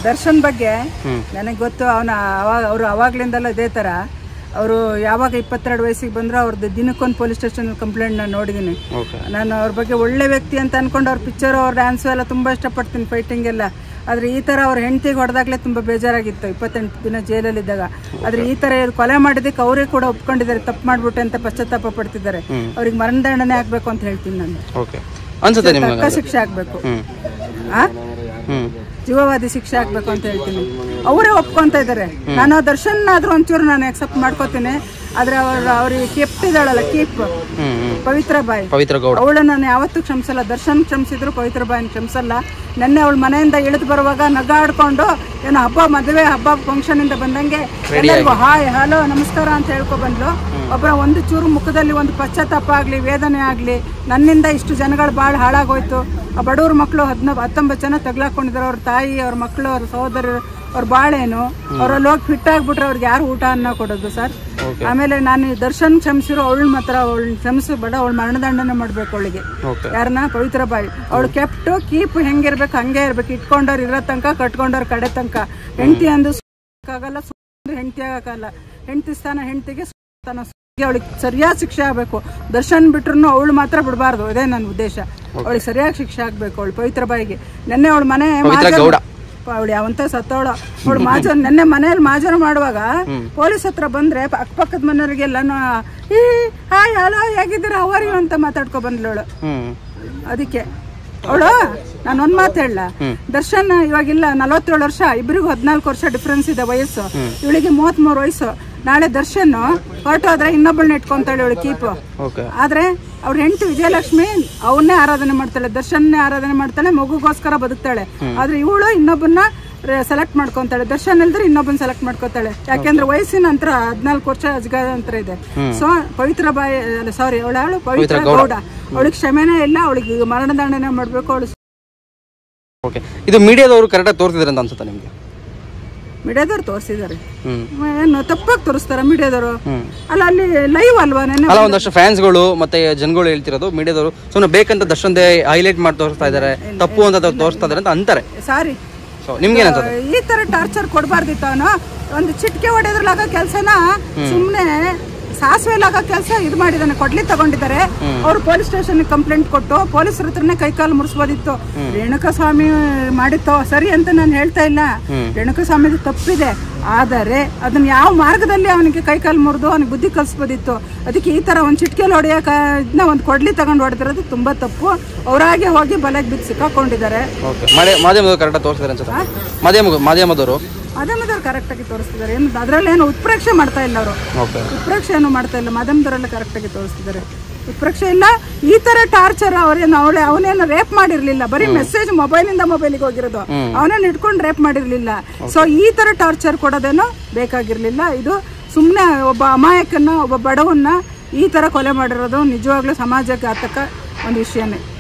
ದರ್ಶನ್ ಬಗ್ಗೆ ನನಗೆ ಗೊತ್ತು ಅವನ ಅವಾಗ ಅವರು ಅವಾಗ್ಲಿಂದಲೂ ಇದೇ ಥರ ಅವರು ಯಾವಾಗ ಇಪ್ಪತ್ತೆರಡು ವಯಸ್ಸಿಗೆ ಬಂದ್ರು ಅವ್ರದ್ದು ದಿನಕ್ಕೊಂದು ಪೊಲೀಸ್ ಸ್ಟೇಷನ್ ಕಂಪ್ಲೇಂಟ್ ನಾನು ನೋಡಿದ್ದೀನಿ ಓಕೆ ನಾನು ಅವ್ರ ಬಗ್ಗೆ ಒಳ್ಳೆ ವ್ಯಕ್ತಿ ಅಂತ ಅನ್ಕೊಂಡು ಅವ್ರ ಪಿಕ್ಚರ್ ಅವ್ರ ಡ್ಯಾನ್ಸು ಎಲ್ಲ ತುಂಬ ಇಷ್ಟಪಡ್ತೀನಿ ಫೈಟಿಂಗ್ ಎಲ್ಲ ಆದರೆ ಈ ಥರ ಅವ್ರ ಹೆಂಡತಿಗೆ ಹೊಡೆದಾಗಲೇ ತುಂಬ ಬೇಜಾರಾಗಿತ್ತು ಇಪ್ಪತ್ತೆಂಟು ದಿನ ಜೈಲಲ್ಲಿದ್ದಾಗ ಆದರೆ ಈ ಥರ ಇವ್ರು ಕೊಲೆ ಮಾಡಿದ್ದಕ್ಕೆ ಅವರೇ ಕೂಡ ಒಪ್ಕೊಂಡಿದ್ದಾರೆ ತಪ್ಪು ಮಾಡ್ಬಿಟ್ಟೆ ಅಂತ ಪಶ್ಚಾತ್ತಾಪ ಪಡ್ತಿದ್ದಾರೆ ಅವ್ರಿಗೆ ಮರಣದಂಡನೆ ಆಗಬೇಕು ಅಂತ ಹೇಳ್ತೀನಿ ನಾನು ಓಕೆ ಅನ್ಸುತ್ತೆ ನಿಮ್ಗೆ ತಕ್ಕ ಶಿಕ್ಷೆ ಆಗಬೇಕು ಹ್ಮ್ ಆ ಹ್ಮ್ ಜೀವವಾದಿ ಶಿಕ್ಷೆ ಆಗ್ಬೇಕು ಅಂತ ಹೇಳ್ತೀನಿ ಅವರೇ ಒಪ್ಕೊಂತ ಇದ್ದಾರೆ ನಾನು ದರ್ಶನ್ ಆದ್ರೂ ಒಂಚೂರು ನಾನು ಅಕ್ಸೆಪ್ಟ್ ಮಾಡ್ಕೋತೀನಿ ಆದ್ರೆ ಅವ್ರ ಅವ್ರಿಗೆ ಕೆಪ್ಟ್ ಇದ್ದಾಳಲ್ಲ ಕೀಪ್ ಹ್ಮ್ ಹ್ಮ್ ಪವಿತ್ರ ಬಾಯಿ ಪವಿತ್ರ ಗೌಡ ಅವಳು ನಾನು ಯಾವತ್ತೂ ಕ್ಷಮಿಸಲ್ಲ ದರ್ಶನ್ ಕ್ಷಮಿಸಿದ್ರು ಪವಿತ್ರ ಬಾಯಿನ ಕ್ಷಮಿಸಲ್ಲ ನೆನ್ನೆ ಅವಳ ಮನೆಯಿಂದ ಇಳಿದು ಬರುವಾಗ ನಗಾಡ್ಕೊಂಡು ಏನೋ ಹಬ್ಬ ಮದುವೆ ಹಬ್ಬ ಫಂಕ್ಷನ್ ಇಂದ ಬಂದಂಗೆ ಎಲ್ಲರಿಗೂ ಹಾಯ್ ಹಲೋ ನಮಸ್ಕಾರ ಅಂತ ಹೇಳ್ಕೊ ಬಂದ್ಲು ಒಬ್ಬರ ಒಂದು ಚೂರು ಮುಖದಲ್ಲಿ ಒಂದು ಪಶ್ಚಾತ್ತಾಪ ಆಗ್ಲಿ ವೇದನೆ ಆಗ್ಲಿ ನನ್ನಿಂದ ಇಷ್ಟು ಜನಗಳು ಭಾಳ ಹಾಳಾಗೋಯ್ತು ಆ ಬಡವ್ರ ಮಕ್ಕಳು ಹದಿನ ಹತ್ತೊಂಬತ್ತು ಜನ ತಗ್ಲಾಕೊಂಡಿದ್ದಾರೆ ಅವ್ರ ತಾಯಿ ಅವ್ರ ಮಕ್ಕಳು ಅವ್ರ ಸಹೋದರರು ಅವ್ರ ಬಾಳೇನು ಅವ್ರಲ್ಲಿ ಹೋಗಿ ಫಿಟ್ ಆಗ್ಬಿಟ್ರೆ ಅವ್ರಿಗೆ ಯಾರು ಊಟ ಅನ್ನ ಕೊಡೋದು ಸರ್ ಆಮೇಲೆ ನಾನು ಈ ದರ್ಶನ್ ಕ್ಷಮಿಸಿರೋ ಅವಳು ಮಾತ್ರ ಅವಳು ಕ್ಷಮಿಸಬೇಡ ಅವಳು ಮರಣದಂಡನೆ ಮಾಡ್ಬೇಕು ಅವಳಿಗೆ ಓಕೆ ಯಾರನ್ನ ಪವಿತ್ರ ಬಾಯಿ ಅವಳು ಕೆಪ್ಟು ಕೀಪ್ ಹೆಂಗಿರ್ಬೇಕು ಹಂಗೆ ಇರ್ಬೇಕು ಇಟ್ಕೊಂಡವ್ರು ಇರೋ ತನಕ ಕಟ್ಕೊಂಡವ್ರು ಕಡೆ ತನಕ ಹೆಂಡತಿ ಅಂದು ಆಗಲ್ಲ ಹೆಂಡತಿ ಆಗಲ್ಲ ಹೆಂಡತಿ ಸ್ಥಾನ ಹೆಂಡತಿಗೆ ಸ್ಥಾನ ಅವಳಿಗೆ ಸರಿಯಾದ ಶಿಕ್ಷೆ ಆಗಬೇಕು ದರ್ಶನ್ ಬಿಟ್ರು ಅವಳು ಮಾತ್ರ ಬಿಡಬಾರ್ದು ಇದೇ ನನ್ನ ಉದ್ದೇಶ ಅವಳಿಗೆ ಸರಿಯಾಗಿ ಶಿಕ್ಷೆ ಆಗ್ಬೇಕು ಅವಳು ಪವಿತ್ರ ಬಾಯಿಗೆ ನೆನ್ನೆ ಅವಳ ಮನೆ ಗೌಡ. ಅವಳು ಯಾವಂತ ಸತ್ತವಳ ಅವಳು ಮಾಜನ್ ನೆನ್ನೆ ಮನೆಯಲ್ಲಿ ಮಾಜನ ಮಾಡುವಾಗ ಪೊಲೀಸ್ ಹತ್ರ ಬಂದ್ರೆ ಪ- ಅಕ್ಕಪಕ್ಕದ ಮನೆಯವರಿಗೆಲ್ಲ ಈ ಹಾಯ್ ಹಲೋ ಹೇಗಿದ್ದೀರಾ ಅವರಿ ಅಂತ ಮಾತಾಡ್ಕೊ ಬಂದ್ಲು ಅವಳು ಹ್ಮ್ ಅದಕ್ಕೆ ಅವಳು ನಾನು ಒಂದ್ ಮಾತು ಹೇಳ ದರ್ಶನ್ ಇವಾಗಿಲ್ಲ ನಲವತ್ತೇಳು ವರ್ಷ ಇಬ್ಬರಿಗೂ ಹದಿನಾಲ್ಕು ವರ್ಷ ಡಿಫ್ರೆನ್ಸ್ ಇದೆ ವಯಸ್ಸು ಇವಳಿಗೆ ಮೂವತ್ಮೂರು ವಯಸ್ಸು ನಾಳೆ ದರ್ಶನ್ ಹೊರಟೋದ್ರೆ ಇನ್ನೊಬ್ಬಳನ್ನ ಇಟ್ಕೊಂತಾಳೆ ಇವಳು ಕೀಪು ಓಕೆ ಆದ್ರೆ ಅವ್ರ ಹೆಂಡತಿ ವಿಜಯಲಕ್ಷ್ಮಿ ಅವನ್ನೇ ಆರಾಧನೆ ಮಾಡ್ತಾಳೆ ದರ್ಶನ್ನೇ ಆರಾಧನೆ ಮಾಡ್ತಾಳೆ ಮಗುಗೋಸ್ಕರ ಬದುಕ್ತಾಳೆ ಆದ್ರೆ ಇವಳು ಇನ್ನೊಬ್ಬನ್ನ ಸೆಲೆಕ್ಟ್ ಮಾಡ್ಕೊಂತಾಳೆ ದರ್ಶನ್ ಇಲ್ದ್ರೆ ಇನ್ನೊಬ್ಬನ ಸೆಲೆಕ್ಟ್ ಮಾಡ್ಕೊತಾಳೆ ಯಾಕೆಂದ್ರೆ ವಯಸ್ಸಿನ ನಂತರ ಹದಿನಾಲ್ಕು ವರ್ಷ ಅಜ್ಗಾದಂತರ ಇದೆ ಸೊ ಪವಿತ್ರ ಬಾಯಿ ಸಾರಿ ಅವಳು ಪವಿತ್ರ ಗೌಡ ಅವಳಿಗೆ ಕ್ಷಮೆನೇ ಇಲ್ಲ ಅವಳಿಗೆ ಮರಣದಂಡನೆ ಮಾಡ್ಬೇಕು ಅವಳು ಓಕೆ ಇದು ಮೀಡಿಯಾದವರು ಕರೆಕ್ಟಾಗಿ ತೋರಿಸಿದ್ರೆ ಅಂತ ಅನ್ಸುತ್ತೆ ನಿಮಗೆ ಮೀಡಿಯಾದವ್ರು ತೋರಿಸಿದ್ದಾರೆ ಹ್ಮ್ ಏನು ತಪ್ಪಾಗಿ ತೋರಿಸ್ತಾರ ಮೀಡಿಯಾದವರು ಅಲ್ಲ ಅಲ್ಲಿ ಲೈವ್ ಅಲ್ವಾ ನೆನ್ನೆ ಅಲ್ಲ ಒಂದಷ್ಟು ಫ್ಯಾನ್ಸ್ಗಳು ಮತ್ತೆ ಜನಗಳು ಹೇಳ್ತಿರೋದು ಮೀಡಿಯಾದವರು ಸುಮ್ಮನೆ ಬೇಕಂತ ದರ್ಶನ್ದೇ ಹೈಲೈಟ್ ಮಾಡಿ ತೋರಿಸ್ತಾ ಇದ್ದಾರೆ ತಪ್ಪು ಅಂತ ತೋರಿಸ್ತಾ ಇದ್ದಾರೆ ಅಂತ ಅಂತಾರೆ ಸಾರಿ ಸೊ ನಿಮ್ಗೆ ಅನ್ಸುತ್ತೆ ಈ ತರ ಟಾರ್ಚರ್ ಕೊಡಬಾರ್ದಿತ್ತು ಅವನು ಒಂದು ಚಿಟ್ಕೆ ಹೊಡೆದ್ರಲಾಗ ಕೆಲಸನ ಸುಮ್ಮನೆ ಸಾಸಿವೆಲಾಗ ಕೆಲಸ ಇದು ಮಾಡಿದಾನೆ ಕೊಡ್ಲಿ ತಗೊಂಡಿದ್ದಾರೆ ಅವ್ರು ಪೊಲೀಸ್ ಸ್ಟೇಷನ್ ಕಂಪ್ಲೇಂಟ್ ಕೊಟ್ಟು ಪೊಲೀಸರ ಹತ್ರನೇ ಕೈಕಾಲು ಮುರಿಸ್ಬೋದಿತ್ತು ರೇಣುಕಾ ಸ್ವಾಮಿ ಮಾಡಿತ್ತು ಸರಿ ಅಂತ ನಾನು ಹೇಳ್ತಾ ಇಲ್ಲ ರೇಣುಕಾ ಸ್ವಾಮಿದು ತಪ್ಪಿದೆ ಆದರೆ ಅದನ್ನ ಯಾವ ಮಾರ್ಗದಲ್ಲಿ ಅವನಿಗೆ ಕೈಕಾಲು ಮುರಿದು ಅವನಿಗೆ ಬುದ್ಧಿ ಕಲಿಸ್ಬೋದಿತ್ತು ಅದಕ್ಕೆ ಈ ತರ ಒಂದು ಚಿಟ್ಕೆಲ್ ಹೊಡೆಯಕ ಇದನ್ನ ಒಂದು ಕೊಡ್ಲಿ ತಗೊಂಡು ಹೊಡೆದಿರೋದು ತುಂಬಾ ತಪ್ಪು ಅವರಾಗೆ ಹೋಗಿ ಬಲೆಗೆ ಬಿದ್ದು ಸಿಕ್ಕಾಕೊಂಡಿದ್ದಾರೆ ಓಕೆ ಮಾಧ್ಯಮ ಮಾಧ್ಯಮದವರು ಕರೆಕ್ಟಾಗಿ ತೋರಿಸಿದ್ದಾರೆ ಅನ್ಸುತ್ತೆ ಮಾಧ್ಯಮ ಮಾಧ್ಯಮದವರು ಮಾಧ್ಯಮದವ್ರು ಕರೆಕ್ಟಾಗಿ ತೋರಿಸ್ತಿದ್ದಾರೆ ಏನು ಅದರಲ್ಲಿ ಏನು ಉತ್ಪ್ರೇಕ್ಷೆ ಮಾಡ್ತಾ ಇಲ್ಲ ಅವರು ಓಕೆ ಉತ್ಪ್ರೇಕ್ಷೆ ಏನು ಮಾಡ್ತಾ ಇಲ್ಲ ಮಾಧ್ಯಮದವರೆಲ್ಲ ಕರೆಕ್ಟಾಗಿ ತೋರಿಸ್ತಿದ್ದಾರೆ ಉತ್ಪ್ರೇಕ್ಷೆ ಇಲ್ಲ ಈ ತರ ಟಾರ್ಚರ್ ಅವ್ರೇನು ಅವಳೆ ಅವನೇನು ರೇಪ್ ಮಾಡಿರ್ಲಿಲ್ಲ ಬರೀ ಮೆಸೇಜ್ ಮೊಬೈಲಿಂದ ಮೊಬೈಲಿಗೆ ಹೋಗಿರೋದು ಅವನೇನು ಇಟ್ಕೊಂಡು ರೇಪ್ ಮಾಡಿರ್ಲಿಲ್ಲ ಸೊ ಈ ತರ ಟಾರ್ಚರ್ ಕೊಡೋದೇನು ಬೇಕಾಗಿರ್ಲಿಲ್ಲ ಇದು ಸುಮ್ಮನೆ ಒಬ್ಬ ಅಮಾಯಕನ್ನ ಒಬ್ಬ ಬಡವನ್ನ ಈ ತರ ಕೊಲೆ ಮಾಡಿರೋದು ನಿಜವಾಗ್ಲೂ ಸಮಾಜಕ್ಕೆ ಆತಕ ಒಂದು ವಿಷಯನೇ